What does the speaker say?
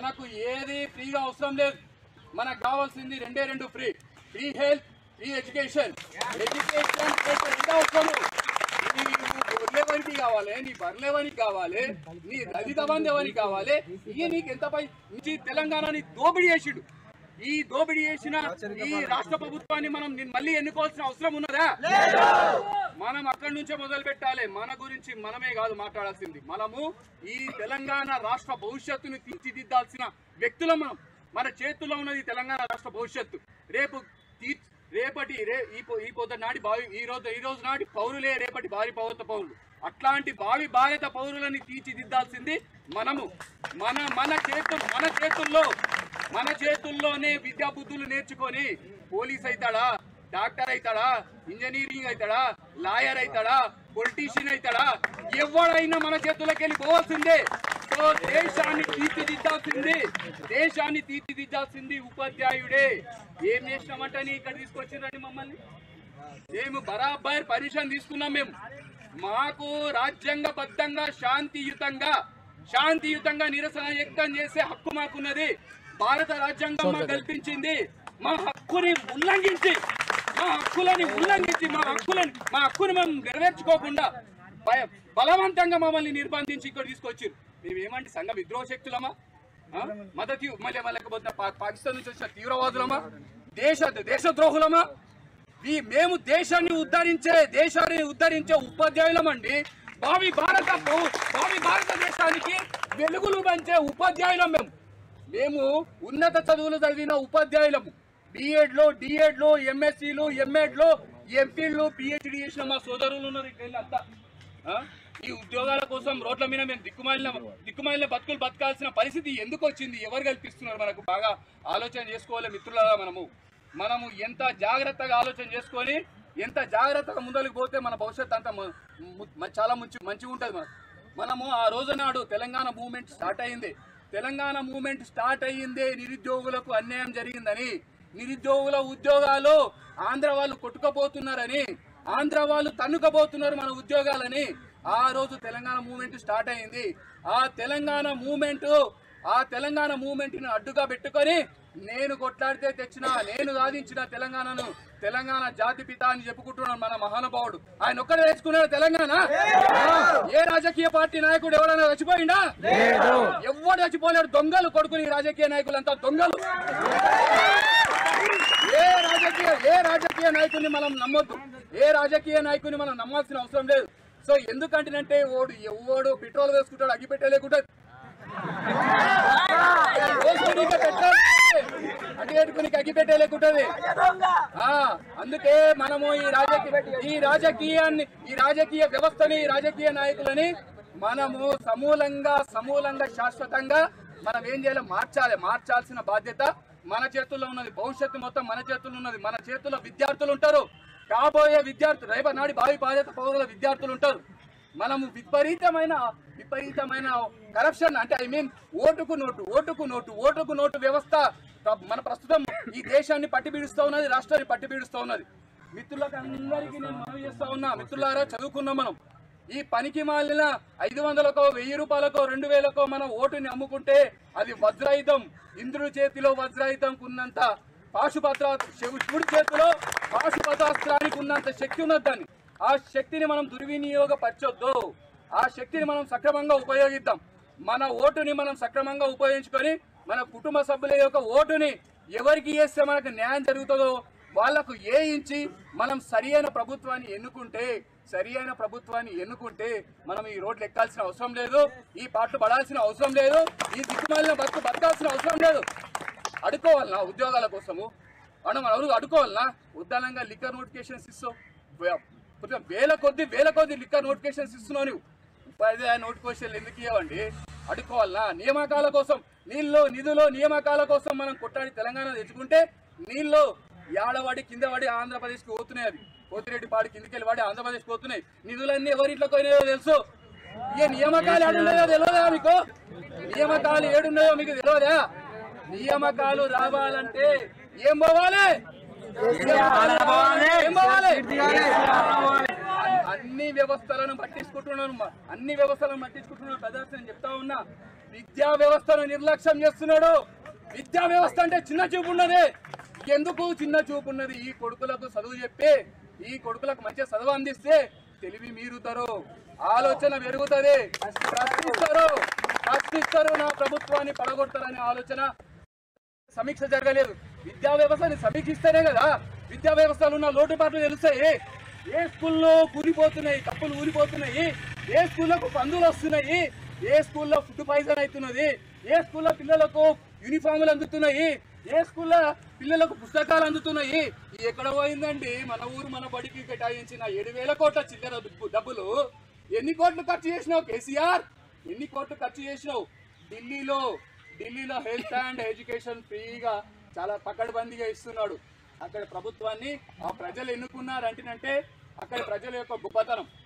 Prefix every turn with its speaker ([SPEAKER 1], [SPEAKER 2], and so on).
[SPEAKER 1] మనకు ఏది ఫ్రీగా అవసరం లేదు మనకు కావాల్సింది రెండే రెండు free free health free education education ఎంత అవసరం నీ గొర్రెవనికి కావాలి నీ బర్రెవనికి కావాలి నీ దళిత బంధువనికి కావాలి ఇక నీకు ఎంత పై నుంచి తెలంగాణని దోపిడీ చేసిడు ఈ దోపిడీ చేసిన ఈ రాష్ట్ర ప్రభుత్వాన్ని మనం నిన్- మళ్ళీ ఎన్నుకోవాల్సిన అవసరం ఉన్నదా మనం అక్కడి నుంచే మొదలు పెట్టాలి మన గురించి మనమే కాదు మాట్లాడాల్సింది మనము ఈ తెలంగాణ రాష్ట్ర భవిష్యత్తును తీర్చిదిద్దాల్సిన వ్యక్తులం మనం మన చేతుల్లో ఉన్నది తెలంగాణ రాష్ట్ర భవిష్యత్తు రేపు తీ- రేపటి రే ఈ పొ- ఈ పొద్దు నాటి భావి ఈ రోజు ఈ రోజు నాటి పౌరులే రేపటి భావి పౌరత పౌరులు అట్లాంటి భావి భారత పౌరులని తీర్చిదిద్దాల్సింది మనము మన మన చేతు మన చేతుల్లో మన చేతుల్లోనే విద్యా బుద్ధులు నేర్చుకొని పోలీస్ అవుతాడా డాక్టర్ అవుతాడా ఇంజనీరింగ్ అవుతాడా లాయర్ అవుతాడా పొలిటీషియన్ అవుతాడా ఎవడైనా మన చేతుల్లోకి వెళ్ళి పోవాల్సిందే సో దేశాన్ని తీర్చిదిద్దాల్సింది దేశాన్ని తీర్చిదిద్దాల్సింది ఉపాధ్యాయుడే ఏం చేసినామంటని ఇక్కడ తీసుకొచ్చిందండి మమ్మల్ని మేము బరాబర్ పర్మిషన్ తీసుకున్నాం మేము మాకు రాజ్యాంగబద్ధంగా శాంతియుతంగా శాంతియుతంగా నిరసన వ్యక్తం చేసే హక్కు మాకున్నది భారత రాజ్యాంగం మాకు కల్పించింది మా హక్కుని ఉల్లంఘించి మా హక్కులని ఉల్లంఘించి మా హక్కులని మా హక్కుని మేము నెరవేర్చుకోకుండా భయ- బలవంతంగా మమ్మల్ని నిర్బంధించి ఇక్కడ తీసుకొచ్చారు మేము ఏమంటే సంఘ విద్రోహ శక్తులమా ఆ? మద్దతు మళ్ళీ లేకపోతే పా- పాకిస్తాన్ నుంచి వచ్చిన తీవ్రవాదులమా దేశ దేశద్రోహులమా ఈ మేము దేశాన్ని ఉద్ధరించే దేశాన్ని ఉద్ధరించే ఉపాధ్యాయులమండి భావి భారత పౌ- భావి భారతదేశానికి వెలుగులు పంచే ఉపాధ్యాయులం మేము మేము ఉన్నత చదువులు చదివిన ఉపాధ్యాయులము బిఎడ్ లో డిఎడ్ లో ఎంఎస్సీలు ఎంఎడ్ లో ఎంపీలు పిహెచ్డి చేసిన మా సోదరులు ఉన్నారు ఇక్కడ అంతా ఆ? ఈ ఉద్యోగాల కోసం రోడ్ల మీద మేము దిక్కుమాలిన దిక్కుమాలిన బతుకులు బతకాల్సిన పరిస్థితి ఎందుకు వచ్చింది ఎవరు కల్పిస్తున్నారు మనకు బాగా ఆలోచన చేసుకోవాలి మిత్రులారా మనము మనము ఎంత జాగ్రత్తగా ఆలోచన చేసుకొని ఎంత జాగ్రత్తగా ముందరికి పోతే మన భవిష్యత్తు అంతా మ- ము- చాలా మంచి మంచిగా ఉంటుంది మనకు మనము ఆ రోజు నాడు తెలంగాణ మూవ్మెంట్ స్టార్ట్ అయింది తెలంగాణ మూవ్మెంట్ స్టార్ట్ అయ్యిందే నిరుద్యోగులకు అన్యాయం జరిగిందని నిరుద్యోగుల ఉద్యోగాలు ఆంధ్ర వాళ్ళు కొట్టుకపోతున్నారని ఆంధ్ర వాళ్ళు తన్నుకపోతున్నారు మన ఉద్యోగాలని ఆ రోజు తెలంగాణ మూవ్మెంట్ స్టార్ట్ అయింది ఆ తెలంగాణ మూవ్మెంట్ ఆ తెలంగాణ మూవ్మెంట్ ని అడ్డుగా పెట్టుకొని నేను కొట్లాడితే తెచ్చిన నేను సాధించిన తెలంగాణను తెలంగాణ జాతి పిత అని చెప్పుకుంటున్నాడు మన మహానుభావుడు ఆయన ఒక్కడే తెచ్చుకున్నాడు తెలంగాణ ఏ రాజకీయ పార్టీ నాయకుడు ఎవరైనా చచ్చిపోయిందా ఎవడు చచ్చిపోలేడు దొంగలు కొడుకుని రాజకీయ నాయకులంతా దొంగలు ఏ రాజకీయ ఏ రాజకీయ నాయకుడిని మనం నమ్మొద్దు ఏ రాజకీయ నాయకుడిని మనం నమ్మాల్సిన అవసరం లేదు సో ఎందుకంటేనంటే ఓడు ఎవడు పెట్రోల్ వేసుకుంటాడు అగ్గి పెట్టలేకుంటే వేసుకునికే పెట్రోల్ అగ్గి పెట్టుకునికి అగ్గి పెట్టలేకుంటది ఆ, అందుకే మనము ఈ రాజకీయ ఈ రాజకీయాన్ని ఈ రాజకీయ వ్యవస్థని ఈ రాజకీయ నాయకులని మనము సమూలంగా సమూలంగా శాశ్వతంగా మనం ఏం చేయాలి మార్చాలి మార్చాల్సిన బాధ్యత మన చేతుల్లో ఉన్నది భవిష్యత్తు మొత్తం మన చేతుల్లో ఉన్నది మన చేతుల్లో విద్యార్థులు ఉంటారు కాబోయే విద్యార్థులు రేపటి నాడి భావి బాధ్యత పౌరుల విద్యార్థులు ఉంటారు మనము విపరీతమైన విపరీతమైన కరప్షన్ అంటే ఐ మీన్ ఓటుకు నోటు ఓటుకు నోటు ఓటుకు నోటు వ్యవస్థ ప్ర- మన ప్రస్తుతం ఈ దేశాన్ని పట్టి పీడిస్తూ ఉన్నది రాష్ట్రాన్ని పట్టి పీడిస్తూ ఉన్నది మిత్రులకు అందరికీ నేను మనవి చేస్తా ఉన్నా మిత్రులారా చదువుకున్నాం మనం ఈ పనికి మాలిన ఐదు వందలకో వెయ్యి రూపాయలకో రెండు వేలకో మనం ఓటుని అమ్ముకుంటే అది వజ్రాయుధం ఇంద్రుడి చేతిలో వజ్రాయుధం ఉన్నంత పాశుపత్ర శివుడి చేతిలో పాశుపతాస్త్రానికి ఉన్నంత శక్తి ఉన్నది దాన్ని ఆ శక్తిని మనం దుర్వినియోగపరచొద్దు ఆ శక్తిని మనం సక్రమంగా ఉపయోగిద్దాం మన ఓటుని మనం సక్రమంగా ఉపయోగించుకొని మన కుటుంబ సభ్యుల యొక్క ఓటుని ఎవరికి వేస్తే మనకు న్యాయం జరుగుతుందో వాళ్లకు ఏ ఇంచి మనం సరి అయిన ప్రభుత్వాన్ని ఎన్నుకుంటే సరి అయిన ప్రభుత్వాన్ని ఎన్నుకుంటే మనం ఈ రోడ్లు ఎక్కాల్సిన అవసరం లేదు ఈ పాటలు పడాల్సిన అవసరం లేదు ఈ దిక్కుమాలిన బతుకు బతకాల్సిన అవసరం లేదు అడుకోవాలనా ఉద్యోగాల కోసము మనం ఎవరు అడుకోవాలనా ఉద్దానంగా లిక్కర్ నోటిఫికేషన్స్ ఇస్తావు వే- కొంచెం వేల కొద్ది వేల కొద్ది లిక్కర్ నోటిఫికేషన్స్ ఇస్తున్నావు నువ్వు ఉపాధ్యాయ నోటిఫికేషన్లు ఎందుకు ఇవ్వండి అడుకోవాలనా నియామకాల కోసం నీళ్ళు నిధులు నియామకాల కోసం మనం కొట్టాడి తెలంగాణ తెచ్చుకుంటే నీళ్ళు యాడవాడి కింద పడి ఆంధ్రప్రదేశ్కి పోతున్నాయి అవి పోతిరెడ్డి పాడి కిందకి వెళ్ళి వాడి ఆంధ్రప్రదేశ్ పోతున్నాయి నిధులన్నీ ఎవరింట్లో పోయినాయో తెలుసు ఈ నియామకాలు ఏడున్నాయో తెలియదా మీకు నియామకాలు ఏడున్నాయో మీకు తెలియదా నియామకాలు రావాలంటే ఏం పోవాలి ఏం పోవాలి అన్ని వ్యవస్థలను పట్టించుకుంటున్నాను మ- అన్ని వ్యవస్థలను పట్టించుకుంటున్నాను ప్రదర్శన చెప్తా ఉన్నా విద్యా వ్యవస్థను నిర్లక్ష్యం చేస్తున్నాడు విద్యా వ్యవస్థ అంటే చిన్న చూపు ఉన్నది ఎందుకు చిన్న చూపు ఉన్నది ఈ కొడుకులకు చదువు చెప్పి ఈ కొడుకులకు మంచిగా చదువు అందిస్తే తెలివి మీరుతారు ఆలోచన పెరుగుతుంది ప్రశ్నిస్తారు ప్రశ్నిస్తారు నా ప్రభుత్వాన్ని పడగొడతారనే ఆలోచన సమీక్ష జరగలేదు విద్యా వ్యవస్థని సమీక్షిస్తేనే కదా విద్యా వ్యవస్థలో ఉన్న లోటుపాట్లు తెలుస్తాయి ఏ స్కూల్లో కూలిపోతున్నాయి తప్పులు ఊరిపోతున్నాయి ఏ స్కూళ్ళకు పందులు వస్తున్నాయి ఏ స్కూల్లో ఫుడ్ పాయిజన్ అవుతున్నది ఏ స్కూల్లో పిల్లలకు యూనిఫాములు అందుతున్నాయి ఏ స్కూల్లో పిల్లలకు పుస్తకాలు అందుతున్నాయి ఇది ఎక్కడ పోయిందండి మన ఊరు మన బడికి కేటాయించిన ఏడు వేల కోట్ల చిల్లర డబ్బు- డబ్బులు ఎన్ని కోట్లు ఖర్చు చేసినావు కేసీఆర్ ఎన్ని కోట్లు ఖర్చు చేసినావు ఢిల్లీలో ఢిల్లీలో హెల్త్ అండ్ ఎడ్యుకేషన్ ఫ్రీగా చాలా పకడ్బందీగా ఇస్తున్నాడు అక్కడ ప్రభుత్వాన్ని ఆ ప్రజలు ఎన్నుకున్నారు అంటేనంటే అక్కడ ప్రజల యొక్క గొప్పతనం